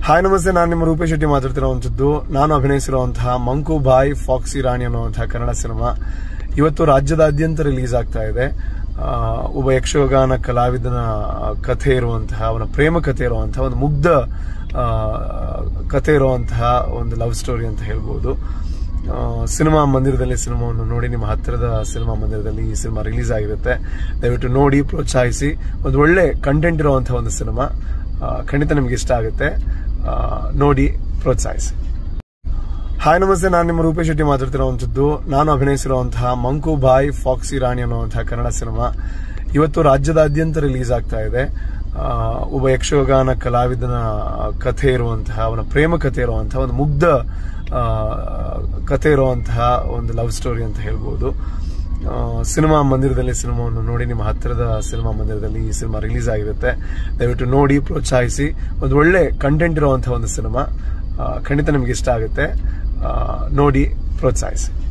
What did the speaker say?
hi ನಮಸ್ತೆ ನಾನು ನಿಮ್ಮ ರೂಪೇಶ್ ಶೆಟ್ಟಿ ಮಾತಾಡ್ತಿರುವಂತದ್ದು ನಾನು ಅಭಿನಯಿಸಿರುವಂತಹ ಮಂಕು ಬಾಯ್ ಫಾಕ್ಸಿ ರಾಣಿ ಅನ್ನುವಂತಹ ಕನ್ನಡ ಸಿನಿಮಾ ಇವತ್ತು ರಾಜ್ಯದಾದ್ಯಂತ ರಿಲೀಸ್ ಆಗ್ತಾ ಇದೆ ಆ, ಒಬ್ಬ ಯಕ್ಷಗಾನ ಕಲಾವಿದನ ಕಥೆ ಇರುವಂತಹ ಅವನ ಪ್ರೇಮ ಕಥೆ ಇರುವಂತಹ ಒಂದು ಮುಗ್ಧ ಆ, ಕಥೆ ಇರುವಂತಹ ಒಂದು ಲವ್ ಸ್ಟೋರಿ ಅಂತ ಹೇಳ್ಬೋದು ಆ, ಸಿನಿಮಾ ಮಂದಿರದಲ್ಲಿ ಸಿನಿಮಾವನ್ನು ನೋಡಿ ನಿಮ್ಮ ಹತ್ತಿರದ ಸಿನಿಮಾ ಮಂದಿರದಲ್ಲಿ ಈ ಸಿನಿಮಾ ರಿಲೀಸ್ ಆಗಿರುತ್ತೆ ದಯವಿಟ್ಟು ನೋಡಿ ಪ್ರೋತ್ಸಾಹಿಸಿ ಒಂದು ಒಳ್ಳೆ ಕಂಟೆಂಟ್ ಇರುವಂತಹ ಒಂದು ಸಿನಿಮಾ ಆ, ಖಂಡಿತ ನಿಮ್ಗೆ ಇಷ್ಟ ಆಗುತ್ತೆ ಆ, ನೋಡಿ ಪ್ರೋತ್ಸಾಹಿಸಿ ಹಾಯ್ ನಮಸ್ತೆ ನಾನು ನಿಮ್ಮ ರೂಪೇಶ್ ಶೆಟ್ಟಿ ಮಾತಾಡ್ತಿರುವಂತದ್ದು ನಾನು ಅಭಿನಯಿಸಿರುವಂತಹ ಮಂಕು ಬಾಯ್ ಫಾಕ್ಸಿ ರಾಣಿ ಅನ್ನುವಂತಹ ಕನ್ನಡ ಸಿನಿಮಾ ಇವತ್ತು ರಾಜ್ಯದಾದ್ಯಂತ ರಿಲೀಸ್ ಆಗ್ತಾ ಇದೆ ಆ, ಒಬ್ಬ ಯಕ್ಷಗಾನ ಕಲಾವಿದನ ಕಥೆ ಇರುವಂತಹ ಅವನ ಪ್ರೇಮ ಕಥೆ ಇರುವಂತಹ ಒಂದು ಮುಗ್ಧ ಆ, ಕಥೆ ಇರುವಂತಹ ಒಂದು ಲವ್ ಸ್ಟೋರಿ ಅಂತ ಹೇಳ್ಬೋದು ಆ, ಸಿನಿಮಾ ಮಂದಿರದಲ್ಲಿ ಸಿನಿಮಾವನ್ನು ನೋಡಿ ನಿಮ್ಮ ಹತ್ತಿರದ ಸಿನಿಮಾ ಮಂದಿರದಲ್ಲಿ ಈ ಸಿನಿಮಾ ರಿಲೀಸ್ ಆಗಿರುತ್ತೆ ದಯವಿಟ್ಟು ನೋಡಿ ಪ್ರೋತ್ಸಾಹಿಸಿ ಒಂದು ಒಳ್ಳೆ ಕಂಟೆಂಟ್ ಇರುವಂತಹ ಒಂದು ಸಿನಿಮಾ ಆ, ಖಂಡಿತ ನಿಮ್ಗೆ ಇಷ್ಟ ಆಗುತ್ತೆ ಆ, ನೋಡಿ ಪ್ರೋತ್ಸಾಹಿಸಿ